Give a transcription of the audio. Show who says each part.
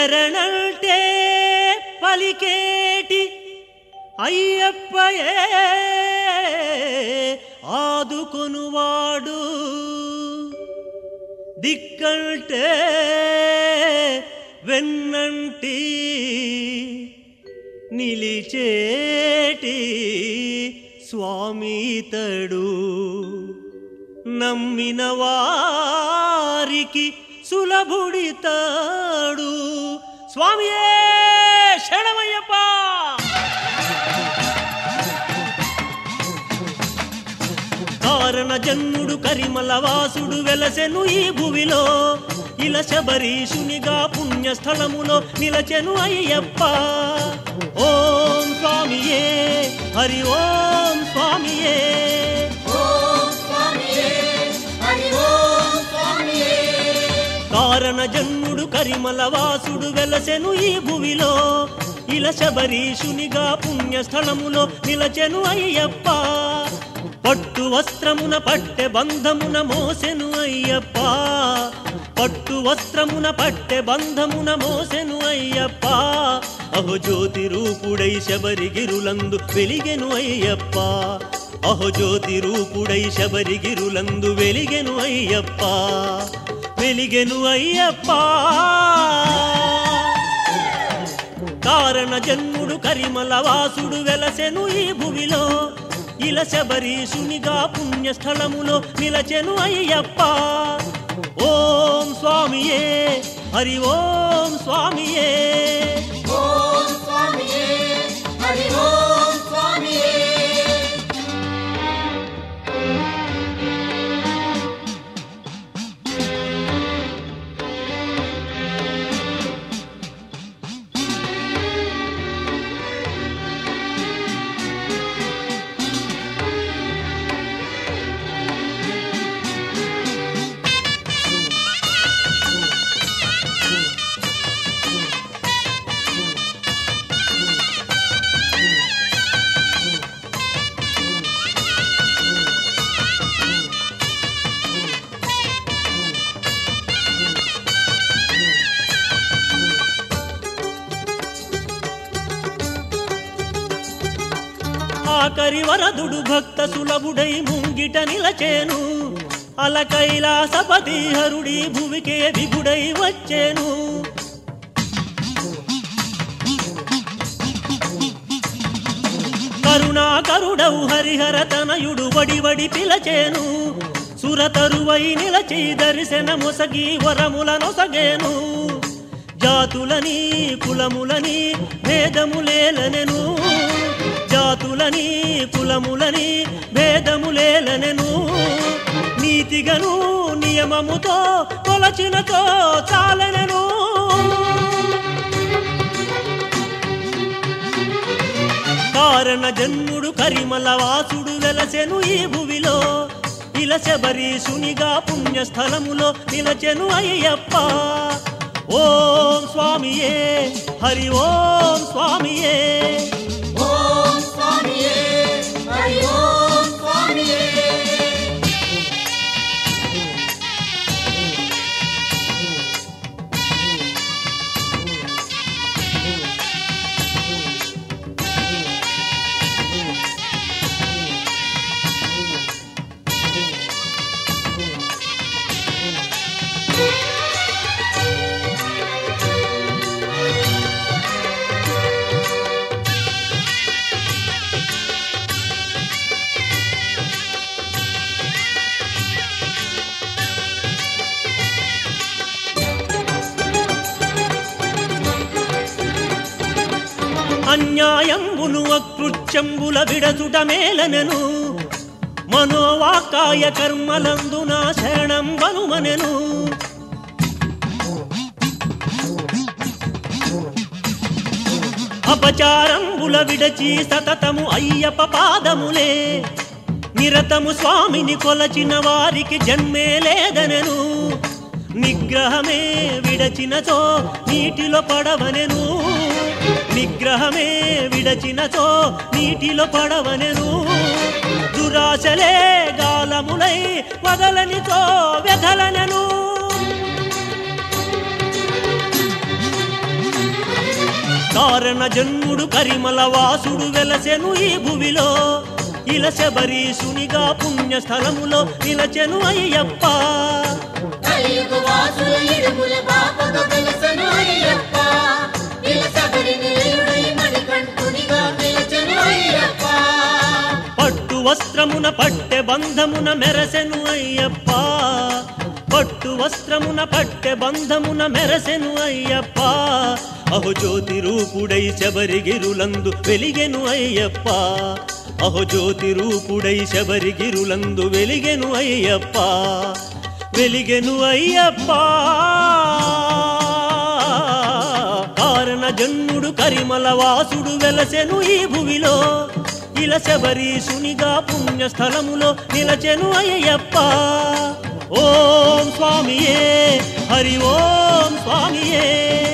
Speaker 1: శరణంటే పలికేటి అయ్యప్పయే ఆదుకొనువాడు దిక్కంటే వెన్నంటి నిలిచేటి స్వామితడు నమ్మిన వారికి సులభుడితాడు స్వామియే శరణమయ్యప్ప కారణ జన్ముడు కరిమల వాసుడు వెలసెను ఈ భువిలో ఇల శబరీషునిగా పుణ్యస్థలములో నిలచెను అయ్యప్ప ఓం స్వామియే హరి ఓం స్వామియే
Speaker 2: ఓం స్వామియే హరి ఓం స్వామియే
Speaker 1: కారణ జన్ముడు కరిమల వాసుడు వెలసెను ఈ భువిలో ఇల శబరీషునిగా పుణ్యస్థలములో నిలచెను అయ్యప్ప పట్టు వస్త్రమున పట్టె బంధమున మోసెను అయ్యప్ప పట్టు వస్త్రమున పట్టె బంధమున మోసెను అయ్యప్ప అహో జ్యోతి రూపుడై శబరిగిరులందు వెలిగెను అయ్యప్ప అహో జ్యోతి రూపుడై శబరిగిరులందు వెలిగెను అయ్యప్ప వెలిగెను అయ్యప్ప కారణ జన్ముడు కరిమల వాసుడు వెలసెను ఈ భువిలో ఇల శబరీషునిగా పుణ్యస్థలములో నిలచెను అయ్యప్ప ఓం స్వామియే హరి ఓం స్వామియే
Speaker 2: ఓం స్వామియే హరి ఓం స్వామియే
Speaker 1: ఆకరి వరదుడు భక్త సులభుడై ముంగిట నిలచేను అల కైలాసపతి హరుడి భువికే విభుడై వచ్చేను కరుణాకరుడవు హరిహర తనయుడు వడి వడి పిలచేను సురతరువై నిలచి దర్శన మొసగి వరముల నొసగేను జాతులని కులములని భేదములేలనెను జాతులని కులములని భేదములేలనెను నీతిగను నియమముతో కొలచినతో చాలనెను కారణ జన్ముడు కరిమల వాసుడు వెలసెను ఈ భువిలో ఇల శబరీషునిగా పుణ్యస్థలములో నిలచెను అయ్యప్ప ఓం స్వామియే హరి ఓం స్వామియే
Speaker 2: ఓం స్వామియే హరి ఓం స్వామియే
Speaker 1: అన్యాయంబును అకృత్యంబుల విడచుట మేలనెను మనోవాకాయ కర్మలందున శరణం బనుమనెను అపచారంబుల విడచి సతతము అయ్యప్ప పాదములే నిరతము స్వామిని కొలచిన వారికి జన్మే లేదనెను నిగ్రహమే విడచినచో నీటిలో పడవనెను నిగ్రహమే విడచినచో నీటిలో పడవనెను దురాశలే గాలములై వదలనితో వ్యధలనెను కారణ జన్ముడు కరిమల వాసుడు వెలసెను ఈ భువిలో ఇల శబరీషునిగా పుణ్య స్థలములో నిలచెను అయ్యప్ప
Speaker 2: కలియుగ వాసుల ఇడుముల బాపగా వెలసెను అయ్యప్ప ఇల శబరి నిలయుడై మణికంఠునిగా నిలచెను అయ్యప్ప
Speaker 1: పట్టు వస్త్రమున పట్టె బంధమున మెరసెను అయ్యప్ప పట్టు వస్త్రమున పట్టె బంధమున మెరసెను అయ్యప్ప అహు జ్యోతి రూపుడై శబరిగిరులందు వెలిగెను అయ్యప్ప అహు జ్యోతి రూపుడై శబరిగిరులందు వెలిగెను అయ్యప్ప వెలిగెను అయ్యప్ప కారణ జన్ముడు కరిమల వాసుడు వెలసెను ఈ భువిలో ఇల శబరీషునిగా పుణ్య స్థలములో నిలచెను అయ్యప్ప ఓం స్వామియే హరి ఓం స్వామియే